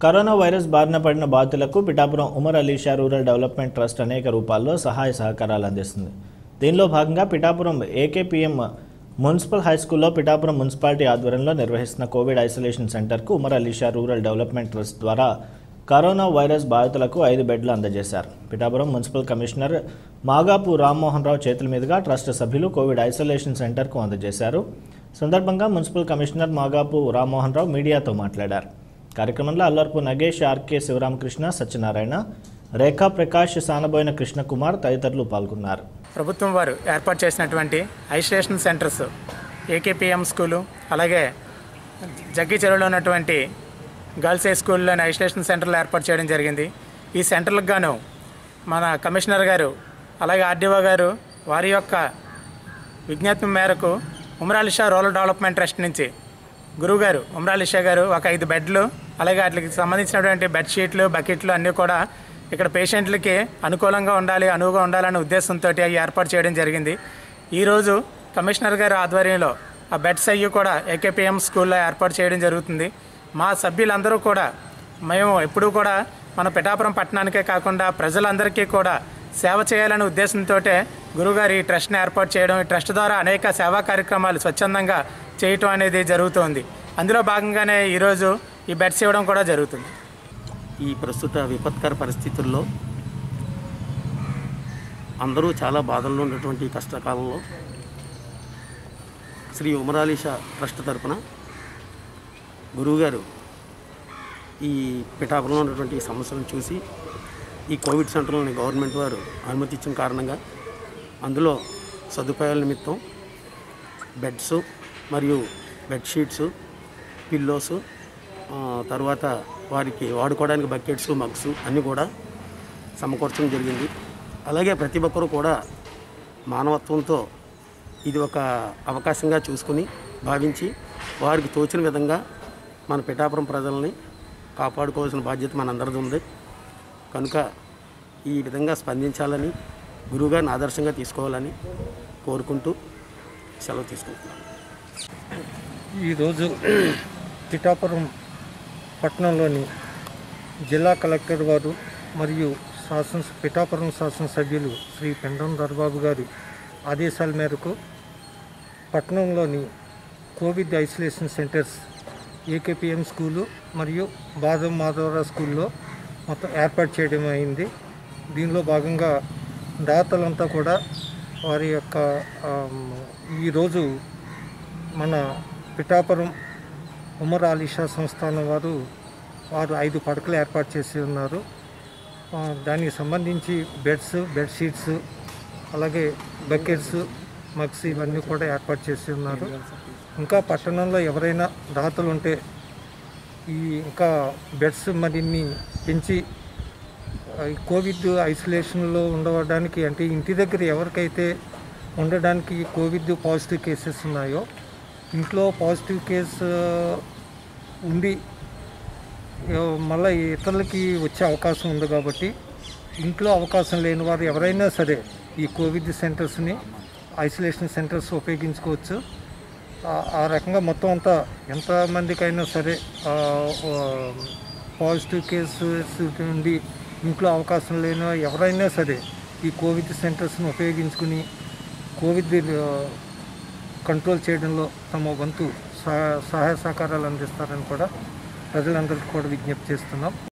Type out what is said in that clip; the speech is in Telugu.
కరోనా వైరస్ బారిన పడిన బాధితులకు Pithapuram Umar Alisha rural development trust అనేక రూపాల్లో సహాయ సహకారాలు అందిస్తుంది దీనిలో భాగంగా పిఠాపురం ఏకేపీఎం మున్సిపల్ హై స్కూల్లో పిఠాపురం మున్సిపాలిటీ ఆధ్వర్యంలో నిర్వహిస్తున్న కోవిడ్ ఐసోలేషన్ సెంటర్కు Umar Alisha rural development trust ద్వారా కరోనా వైరస్ బాధితులకు ఐదు బెడ్లు అందజేశారు పిఠాపురం మున్సిపల్ కమిషనర్ మాగాపు రామ్మోహన్ రావు చేతుల మీదుగా ట్రస్ట్ సభ్యులు కోవిడ్ ఐసోలేషన్ సెంటర్కు అందజేశారు సందర్భంగా మున్సిపల్ కమిషనర్ మాగాపు రామ్మోహన్ రావు మీడియాతో మాట్లాడారు కార్యక్రమంలో అల్లర్పు నగేష్ ఆర్కే శివరామకృష్ణ సత్యనారాయణ రేఖా ప్రకాష్ సానబోయిన కృష్ణకుమార్ తదితరులు పాల్గొన్నారు ప్రభుత్వం వారు ఏర్పాటు చేసినటువంటి ఐసోలేషన్ సెంటర్స్ ఏకేపీఎం స్కూలు అలాగే జగ్గి చెరువులో ఉన్నటువంటి గర్ల్స్ హై స్కూల్లోని ఐసోలేషన్ సెంటర్లు ఏర్పాటు చేయడం జరిగింది ఈ సెంటర్లకు గాను మన కమిషనర్ గారు అలాగే ఆర్డీఓ గారు వారి యొక్క విజ్ఞప్తి మేరకు ఉమరాలిషా రూరల్ డెవలప్మెంట్ ట్రస్ట్ నుంచి గురువుగారు ఉమరాలిషా గారు ఒక ఐదు బెడ్లు అలాగే వాటికి సంబంధించినటువంటి బెడ్షీట్లు బకెట్లు అన్నీ కూడా ఇక్కడ పేషెంట్లకి అనుకూలంగా ఉండాలి అనువుగా ఉండాలనే ఉద్దేశంతో అవి ఏర్పాటు చేయడం జరిగింది ఈరోజు కమిషనర్ గారి ఆధ్వర్యంలో ఆ బెడ్స్ అయ్యి కూడా ఏకేపీఎం స్కూల్లో ఏర్పాటు చేయడం జరుగుతుంది మా సభ్యులందరూ కూడా మేము ఎప్పుడూ కూడా మన పిఠాపురం పట్టణానికే కాకుండా ప్రజలందరికీ కూడా సేవ చేయాలనే ఉద్దేశంతో గురుగారు ఈ ట్రస్ట్ని ఏర్పాటు చేయడం ఈ ట్రస్ట్ ద్వారా అనేక సేవా కార్యక్రమాలు స్వచ్ఛందంగా చేయటం అనేది జరుగుతుంది అందులో భాగంగానే ఈరోజు ఈ బెడ్స్ ఇవ్వడం కూడా జరుగుతుంది ఈ ప్రస్తుత విపత్కర పరిస్థితుల్లో అందరూ చాలా బాధల్లో ఉన్నటువంటి ఈ కష్టకాలంలో శ్రీ ఉమరాలీషా ట్రస్ట్ తరపున గురువుగారు ఈ పిఠాపురంలో ఉన్నటువంటి ఈ సమస్యలను చూసి ఈ కోవిడ్ సెంటర్లని గవర్నమెంట్ వారు అనుమతించిన కారణంగా అందులో సదుపాయాల నిమిత్తం బెడ్స్ మరియు బెడ్షీట్స్ పిల్లోస్ ఆ, తర్వాత వారికి వాడుకోవడానికి బకెట్స్ మగ్స్ అన్నీ కూడా సమకూర్చడం జరిగింది అలాగే ప్రతి ఒక్కరూ కూడా మానవత్వంతో ఇది ఒక అవకాశంగా చూసుకుని భావించి వారికి తోచిన విధంగా మన పిఠాపురం ప్రజల్ని కాపాడుకోవాల్సిన బాధ్యత మనందరిది ఉంది కనుక ఈ విధంగా స్పందించాలని గురువుగారిని ఆదర్శంగా తీసుకోవాలని కోరుకుంటూ సెలవు తీసుకుంటున్నాను ఈరోజు పిఠాపురం పట్టణంలోని జిల్లా కలెక్టర్ వారు మరియు శాసన పిఠాపురం శాసనసభ్యులు శ్రీ పెండం దర్బాబు గారి ఆదేశాల మేరకు పట్టణంలోని Covid isolation centres AKPM school మరియు బాదం మాధవరావు స్కూల్లో మొత్తం ఏర్పాటు చేయడం అయింది దీనిలో భాగంగా దాతలంతా కూడా వారి యొక్క ఆమ్, ఈరోజు మన పిఠాపురం ఉమర్ అలీషా సంస్థానం వారు వారు ఐదు పడకలు ఏర్పాటు చేసి ఉన్నారు ఆ, దానికి సంబంధించి బెడ్స్ బెడ్షీట్స్ అలాగే బకెట్స్ మగ్స్ ఇవన్నీ కూడా ఏర్పాటు చేసి ఉన్నారు ఇంకా పట్టణంలో ఎవరైనా దాతలు ఉంటే ఈ ఇంకా బెడ్స్ మరిన్ని పెంచి ఆ, ఈ కోవిడ్ ఐసోలేషన్లో ఉండడానికి అంటే ఇంటి దగ్గర ఎవరికైతే ఉండడానికి కోవిడ్ పాజిటివ్ కేసెస్ ఉన్నాయో ఇంట్లో పాజిటివ్ కేసు ఉండి ఎవ- మళ్ళీ ఇతరులకి వచ్చే అవకాశం ఉంది కాబట్టి ఇంట్లో అవకాశం లేని వారు ఎవరైనా సరే ఈ కోవిడ్ సెంటర్స్ని ఐసోలేషన్ సెంటర్స్ ఉపయోగించుకోవచ్చు ఆ- ఆ రకంగా మొత్తం అంతా ఎంతమందికైనా సరే ఆ, ఆ, పాజిటివ్ కేసెస్ నుండి ఇంట్లో అవకాశం లేని ఎవరైనా సరే ఈ కోవిడ్ సెంటర్స్ని ఉపయోగించుకుని కోవిడ్ ఆ, కంట్రోల్ చేయడంలో తమ వంతు సహా సహాయ సహకారాలు అందిస్తారని కూడా ప్రజలందరికీ కూడా విజ్ఞప్తి చేస్తున్నాం